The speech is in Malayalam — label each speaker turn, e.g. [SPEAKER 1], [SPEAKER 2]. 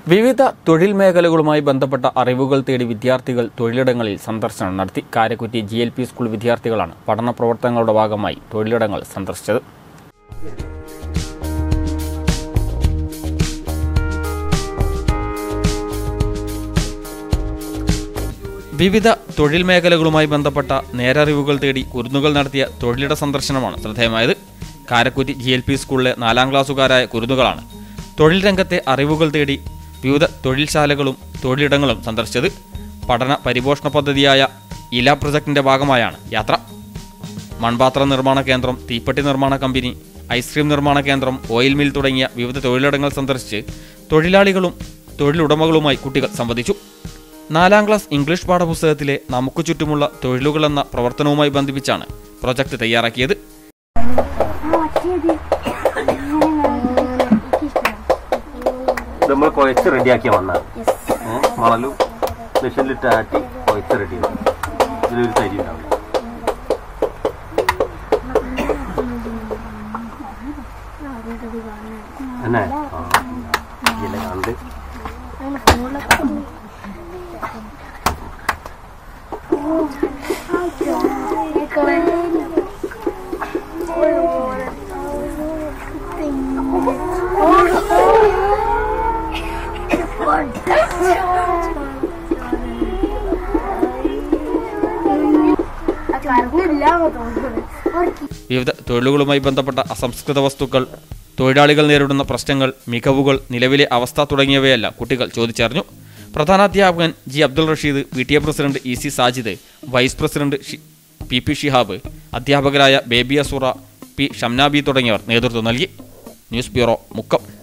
[SPEAKER 1] വിവിധ തൊഴിൽ മേഖലകളുമായി ബന്ധപ്പെട്ട അറിവുകൾ തേടി വിദ്യാർത്ഥികൾ തൊഴിലിടങ്ങളിൽ സന്ദർശനം നടത്തി Karakkutty G L P school വിദ്യാർത്ഥികളാണ് പഠന പ്രവർത്തനങ്ങളുടെ ഭാഗമായി തൊഴിലിടങ്ങൾ സന്ദർശിച്ചത് വിവിധ തൊഴിൽ മേഖലകളുമായി ബന്ധപ്പെട്ട നേരറിവുകൾ തേടി കുരുന്നുകൾ നടത്തിയ തൊഴിലിട സന്ദർശനമാണ് ശ്രദ്ധേയമായത് കാരക്കുറ്റി ജി എൽ പി സ്കൂളിലെ നാലാം ക്ലാസ്സുകാരായ കുരുന്നുകളാണ് തൊഴിൽ രംഗത്തെ അറിവുകൾ തേടി വിവിധ തൊഴിൽശാലകളും തൊഴിലിടങ്ങളും സന്ദർശിച്ചത് പഠന പരിപോഷണ പദ്ധതിയായ ഇല പ്രൊജക്ടിന്റെ ഭാഗമായാണ് യാത്ര മൺപാത്ര നിർമ്മാണ കേന്ദ്രം തീപ്പെട്ടി നിർമ്മാണ കമ്പനി ഐസ്ക്രീം നിർമ്മാണ കേന്ദ്രം ഓയിൽ മിൽ തുടങ്ങിയ വിവിധ തൊഴിലിടങ്ങൾ സന്ദർശിച്ച് തൊഴിലാളികളും തൊഴിലുടമകളുമായി കുട്ടികൾ സംവദിച്ചു നാലാം ക്ലാസ് ഇംഗ്ലീഷ് പാഠപുസ്തകത്തിലെ നമുക്ക് ചുറ്റുമുള്ള തൊഴിലുകൾ എന്ന പ്രവർത്തനവുമായി ബന്ധിപ്പിച്ചാണ് പ്രൊജക്ട് തയ്യാറാക്കിയത്
[SPEAKER 2] ഇത് നമ്മൾ കുഴച്ച് റെഡിയാക്കിയ മണ്ണാണ് ഏ, മണലും മെഷീനിലിട്ട് ആട്ടി കുഴച്ച് റെഡിയാക്കി ഇതിലൊരു തരി ഉണ്ടാവില്ല എന്നെ ആ ഇല്ല കണ്ട്
[SPEAKER 1] വിവിധ തൊഴിലുകളുമായി ബന്ധപ്പെട്ട അസംസ്കൃത വസ്തുക്കൾ തൊഴിലാളികൾ നേരിടുന്ന പ്രശ്നങ്ങൾ മികവുകൾ നിലവിലെ അവസ്ഥ തുടങ്ങിയവയെല്ലാം കുട്ടികൾ ചോദിച്ചറിഞ്ഞു പ്രധാനാധ്യാപകൻ G Abdul Rasheed P T A president E C Sajid vice president ഷി- പി പി ഷിഹാബ് അധ്യാപകരായ ബേബി അസുറ പി ഷംനാബി തുടങ്ങിയവർ നേതൃത്വം നൽകി ന്യൂസ് ബ്യൂറോ മുക്കം